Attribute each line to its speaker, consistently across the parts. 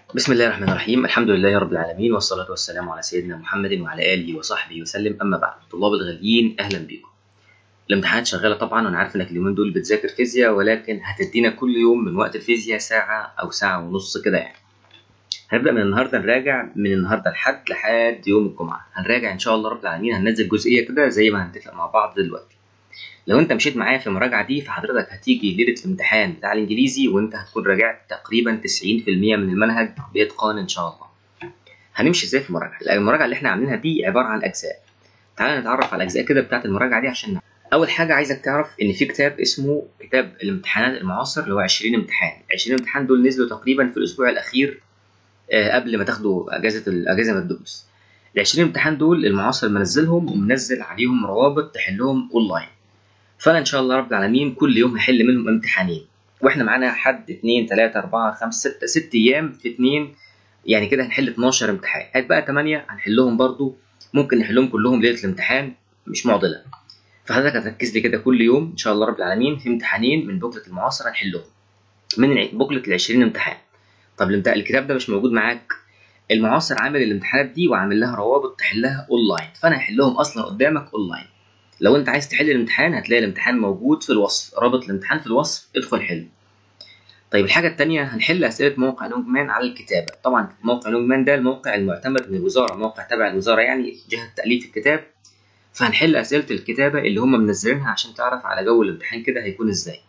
Speaker 1: بسم الله الرحمن الرحيم الحمد لله رب العالمين والصلاة والسلام على سيدنا محمد وعلى آله وصحبه وسلم أما بعد طلاب الغاليين أهلا بكم الامتحانات شغالة طبعا وأنا عارف إنك اليومين دول بتذاكر فيزياء ولكن هتدينا كل يوم من وقت الفيزياء ساعة أو ساعة ونص كده يعني هنبدأ من النهاردة نراجع من النهاردة لحد لحد يوم الجمعة هنراجع إن شاء الله رب العالمين هننزل جزئية كده زي ما هنتفق مع بعض دلوقتي لو انت مشيت معايا في المراجعه دي فحضرتك هتيجي ليله الامتحان بتاع الانجليزي وانت هتكون راجعت تقريبا 90% من المنهج باتقان ان شاء الله هنمشي ازاي في المراجعه المراجعه اللي احنا عاملينها دي عباره عن اجزاء تعال نتعرف على الاجزاء كده بتاعه المراجعه دي عشان نعرف. اول حاجه عايزك تعرف ان في كتاب اسمه كتاب الامتحانات المعاصر اللي هو 20 امتحان 20 امتحان دول نزلوا تقريبا في الاسبوع الاخير قبل ما تاخدوا اجازه الاجازه من الدروس ال 20 امتحان دول المعاصر منزلهم ومنزل عليهم روابط تحلهم اونلاين فانا ان شاء الله رب العالمين كل يوم هحل منهم امتحانين واحنا معانا حد 2 3 4 5 6 6 ايام في 2 يعني كده هنحل 12 امتحان هيتبقى 8 هنحلهم برضو ممكن نحلهم كلهم ليله الامتحان مش معضله فحضرتك هتركز لي كده كل يوم ان شاء الله رب العالمين في امتحانين من بوكله المعاصر هنحلهم من بوكله ال 20 امتحان طب الكتاب ده مش موجود معاك المعاصر عامل الامتحانات دي وعامل لها روابط تحلها اونلاين فانا هحلهم اصلا قدامك اونلاين لو انت عايز تحل الامتحان هتلاقي الامتحان موجود في الوصف رابط الامتحان في الوصف ادخل حل طيب الحاجة التانية هنحل أسئلة موقع لونجمان على الكتابة طبعا موقع لونجمان ده الموقع المعتمد من الوزارة موقع تبع الوزارة يعني جهة تأليف الكتاب فهنحل أسئلة الكتابة اللي هم منزلينها عشان تعرف على جو الامتحان كده هيكون ازاي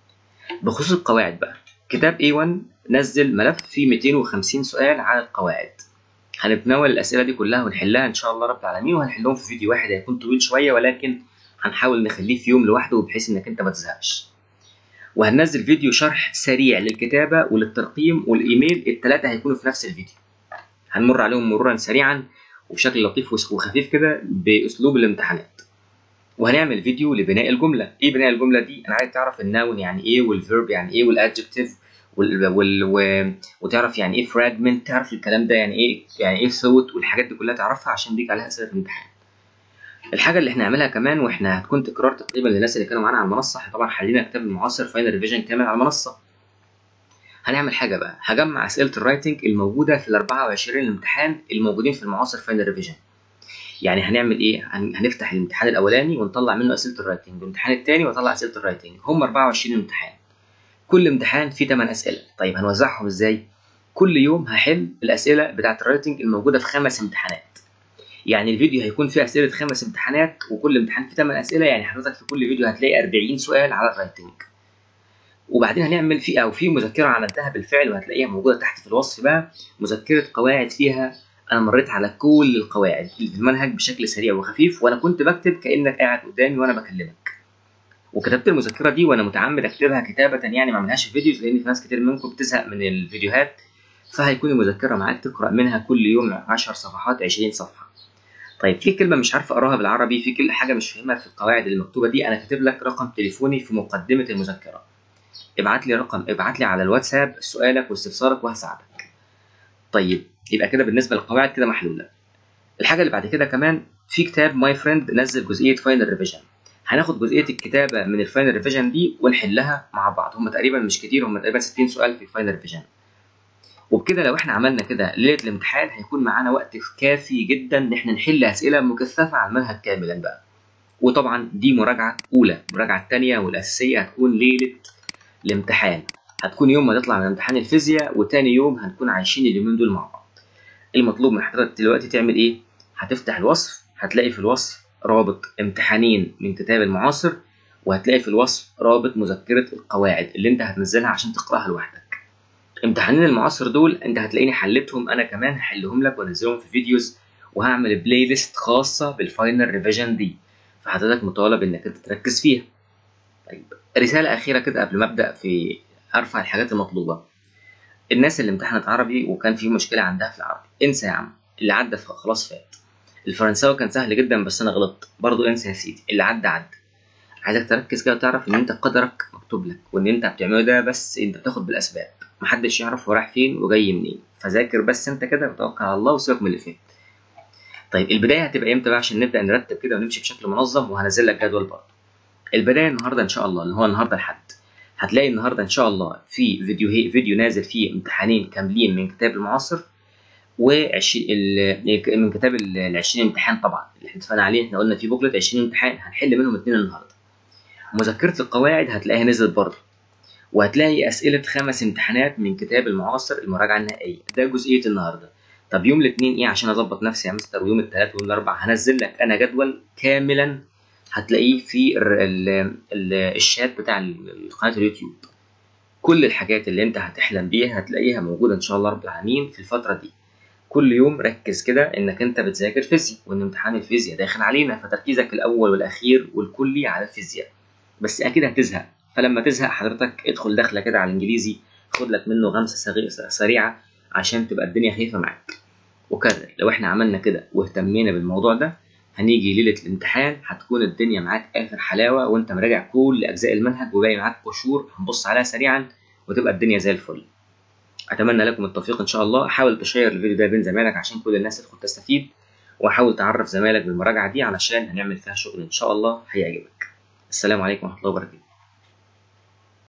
Speaker 1: بخصوص القواعد بقى كتاب A1 نزل ملف فيه 250 سؤال على القواعد هنتناول الاسئله دي كلها ونحلها ان شاء الله رب العالمين وهنحلهم في فيديو واحد هيكون طويل شويه ولكن هنحاول نخليه في يوم لوحده بحيث انك انت ما تزهقش وهننزل فيديو شرح سريع للكتابه وللترقيم والايميل الثلاثه هيكونوا في نفس الفيديو هنمر عليهم مرورا سريعا وبشكل لطيف وخفيف كده باسلوب الامتحانات وهنعمل فيديو لبناء الجمله ايه بناء الجمله دي انا عايز تعرف الناون يعني ايه والفيرب يعني ايه والادجكتيف وال... وال... و... وتعرف يعني ايه فراجمنت تعرف الكلام ده يعني ايه يعني ايه صوت والحاجات دي كلها تعرفها عشان بيجي عليها اسئله الامتحان الحاجه اللي احنا هنعملها كمان واحنا هتكون تكرار تقريبا للناس اللي كانوا معانا على المنصه احنا طبعا حلينا كتاب المعاصر فاينل ريفيجن كامل على المنصه هنعمل حاجه بقى هجمع اسئله الرايتنج الموجوده في ال 24 امتحان الموجودين في المعاصر فاينل ريفيجن يعني هنعمل ايه هنفتح الامتحان الاولاني ونطلع منه اسئله الرايتنج والامتحان الثاني واطلع اسئله الرايتنج هم 24 امتحان كل امتحان فيه 8 اسئله طيب هنوزعهم ازاي كل يوم هحل الاسئله بتاعه الرايتنج الموجوده في خمس امتحانات يعني الفيديو هيكون فيه اسئله خمس امتحانات وكل امتحان فيه 8 اسئله يعني حضرتك في كل فيديو هتلاقي 40 سؤال على الرايتنج وبعدين هنعمل فيه او في مذكره عملتها بالفعل وهتلاقيها موجوده تحت في الوصف بقى مذكره قواعد فيها انا مريت على كل القواعد في المنهج بشكل سريع وخفيف وانا كنت بكتب كانك قاعد قدامي وانا بكلمك وكتبت المذكره دي وانا متعمد اكتبها كتابه يعني ما اعملهاش في فيديوز لان في ناس كتير منكم بتزهق من الفيديوهات فهيكون المذكره معاك تقرا منها كل يوم 10 صفحات 20 صفحه طيب في كلمه مش عارف اقراها بالعربي في كل حاجه مش فاهمها في القواعد المكتوبه دي انا كاتب لك رقم تليفوني في مقدمه المذكره ابعت لي رقم ابعت لي على الواتساب سؤالك واستفسارك وهساعدك طيب يبقى كده بالنسبه للقواعد كده محلوله الحاجه اللي بعد كده كمان في كتاب ماي فريند نزل جزئيه فاينل ريفيجن هناخد جزئيه الكتابه من الفاينل ريفيجن دي ونحلها مع بعض هم تقريبا مش كتير هم تقريبا 60 سؤال في الفاينل ريفيجن وبكده لو احنا عملنا كده ليله الامتحان هيكون معانا وقت كافي جدا ان احنا نحل اسئله مكثفه على المنهج كاملا بقى وطبعا دي مراجعه اولى المراجعه الثانيه والاساسيه هتكون ليله الامتحان هتكون يوم ما تطلع من امتحان الفيزياء وتاني يوم هنكون عايشين اليومين دول مع بعض المطلوب من حضرتك دلوقتي تعمل ايه هتفتح الوصف هتلاقي في الوصف رابط امتحانين من كتاب المعاصر وهتلاقي في الوصف رابط مذكرة القواعد اللي انت هتنزلها عشان تقراها لوحدك امتحانين المعاصر دول انت هتلاقيني حلتهم انا كمان هحلهم لك وانزلهم في فيديوز وهعمل بلاي ليست خاصة بالفاينل ريفيجن دي فحضرتك مطالب انك انت تركز فيها طيب رسالة أخيرة كده قبل ما أبدأ في أرفع الحاجات المطلوبة الناس اللي امتحنت عربي وكان في مشكلة عندها في العربي انسى يا عم اللي عدى خلاص فات الفرنساوي كان سهل جدا بس انا غلطت برضو انسى يا سيدي اللي عدى عدى عايزك تركز كده وتعرف ان انت قدرك مكتوب لك وان انت بتعمله ده بس انت بتاخد بالاسباب محدش يعرف هو رايح فين وجاي منين فذاكر بس انت كده وتوكل على الله وسيبك من اللي فات طيب البدايه هتبقى امتى بقى عشان نبدا نرتب كده ونمشي بشكل منظم وهنزل لك جدول برضه البدايه النهارده ان شاء الله اللي هو النهارده الحد هتلاقي النهارده ان شاء الله في فيديو هي فيديو نازل فيه امتحانين كاملين من كتاب المعاصر و20 من كتاب ال 20 امتحان طبعا اللي احنا اتفقنا عليه احنا قلنا في بوكلت 20 امتحان هنحل منهم اثنين النهارده مذكره القواعد هتلاقيها نزلت برضه وهتلاقي اسئله خمس امتحانات من كتاب المعاصر المراجعه النهائيه ده جزئيه النهارده طب يوم الاثنين ايه عشان اظبط نفسي يا مستر ويوم الثلاث ويوم الاربع هنزل لك انا جدول كاملا هتلاقيه في ال ال ال الشات بتاع قناه اليوتيوب كل الحاجات اللي انت هتحلم بيها هتلاقيها موجوده ان شاء الله رب العالمين في الفتره دي كل يوم ركز كده انك انت بتذاكر فيزياء وان امتحان الفيزياء داخل علينا فتركيزك الاول والاخير والكلي على الفيزياء بس اكيد هتزهق فلما تزهق حضرتك ادخل داخله كده على الانجليزي خد لك منه غمسه سريعه عشان تبقى الدنيا خفيفه معاك وكرر لو احنا عملنا كده واهتمينا بالموضوع ده هنيجي ليله الامتحان هتكون الدنيا معاك اخر حلاوه وانت مراجع كل اجزاء المنهج وباقي معاك قشور هنبص عليها سريعا وتبقى الدنيا زي الفل اتمنى لكم التوفيق ان شاء الله حاول تشير الفيديو ده بين زمايلك عشان كل الناس تدخل تستفيد وحاول تعرف زمايلك بالمراجعه دي علشان هنعمل فيها شغل ان شاء الله هيعجبك السلام عليكم ورحمه الله وبركاته